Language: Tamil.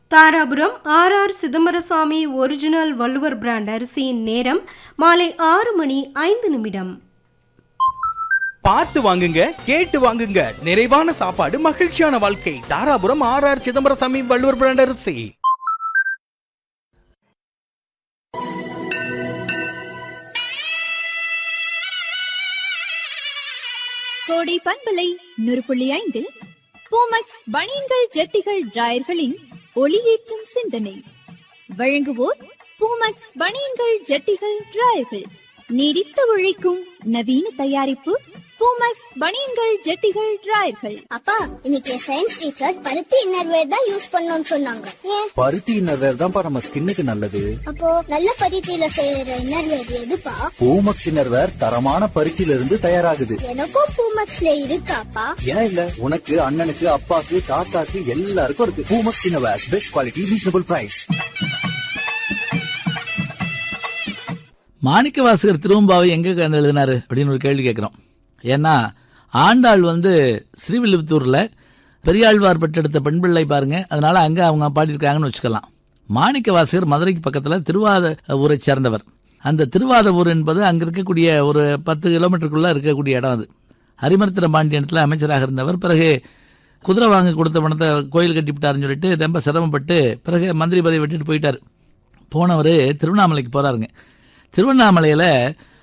Dharapuram R R Chidambarasamy original Valluvar brand அரிசியின் நேரம் மாலை ஆறு மணி ஐந்து நிமிடம் பார்த்து வாங்குங்க கேட்டு வாங்குங்க நிறைவான சாப்பாடு மகிழ்ச்சியான வாழ்க்கை Dharapuram R R Chidambarasamy Valluvar brand அரிசி கோடை பண்பலை நூறு புள்ளி ஐந்தில் பூமக்ஸ் பனியன்கள் ஜெட்டிகள் டிராயர்களின் ஒளியேற்றும் சிந்தனை வழங்குவோர் பூமக்ஸ் பனியன்கள் ஜெட்டிகள் டிராயர்கள் நீடித்து உழைக்கும் நவீன தயாரிப்பு பூமக்ஸ் பனியன்கள் ஜெட்டிகள் டிராயர்கள் அப்பா இன்னைக்கு சயின்ஸ் டீச்சர் பருத்தி இன்னர்வேர் தான் யூஸ் பண்ணணும்னு சொன்னாங்க ஏன் பருத்தி இன்னர்வேர் தான்ப்பா நம்ம ஸ்கின்னுக்கு நல்லது அப்போ நல்ல பருத்தியில செய்யற இன்னர்வேர் எதுப்பா பூமக்ஸ் இன்னர்வேர் தரமான பருத்தியில இருந்து தயாராகுது எனக்கும் பூமக்ஸ்ல இருக்காப்பா ஏன் இல்ல உனக்கு அண்ணனுக்கு அப்பாக்கு தாத்தாக்கு எல்லாருக்கும் இருக்கு Poomex innerwear best quality reasonable price Manikka Vasagar Thiruvempavai எங்க கண்டு எழுதினாரு அப்படின்னு ஒரு கேள்வி கேட்கிறோம் ஏன்னா ஆண்டாள் வந்து ஸ்ரீவில்லிபுத்தூர்ல பெரியாழ்வார் பெற்றெடுத்த பெண் பிள்ளை பாருங்க அதனால அங்க அவங்க பாடியிருக்காங்கன்னு வச்சுக்கலாம் மாணிக்க வாசகர் மதுரைக்கு பக்கத்துல திருவாத ஊரை சேர்ந்தவர் அந்த திருவாத ஊர் என்பது அங்க இருக்கக்கூடிய ஒரு பத்து கிலோமீட்டருக்குள்ள இருக்கக்கூடிய இடம் அது ஹரிமர்த்திர பாண்டியனத்தில் அமைச்சராக இருந்தவர் பிறகு குதிரை வாங்க கொடுத்த பணத்தை கோயில் கட்டிவிட்டாருன்னு சொல்லிட்டு ரொம்ப சிரமப்பட்டு பிறகு மந்திரி பதவி விட்டுட்டு போயிட்டார் போனவர் திருவண்ணாமலைக்கு போறாருங்க திருவண்ணாமலையில்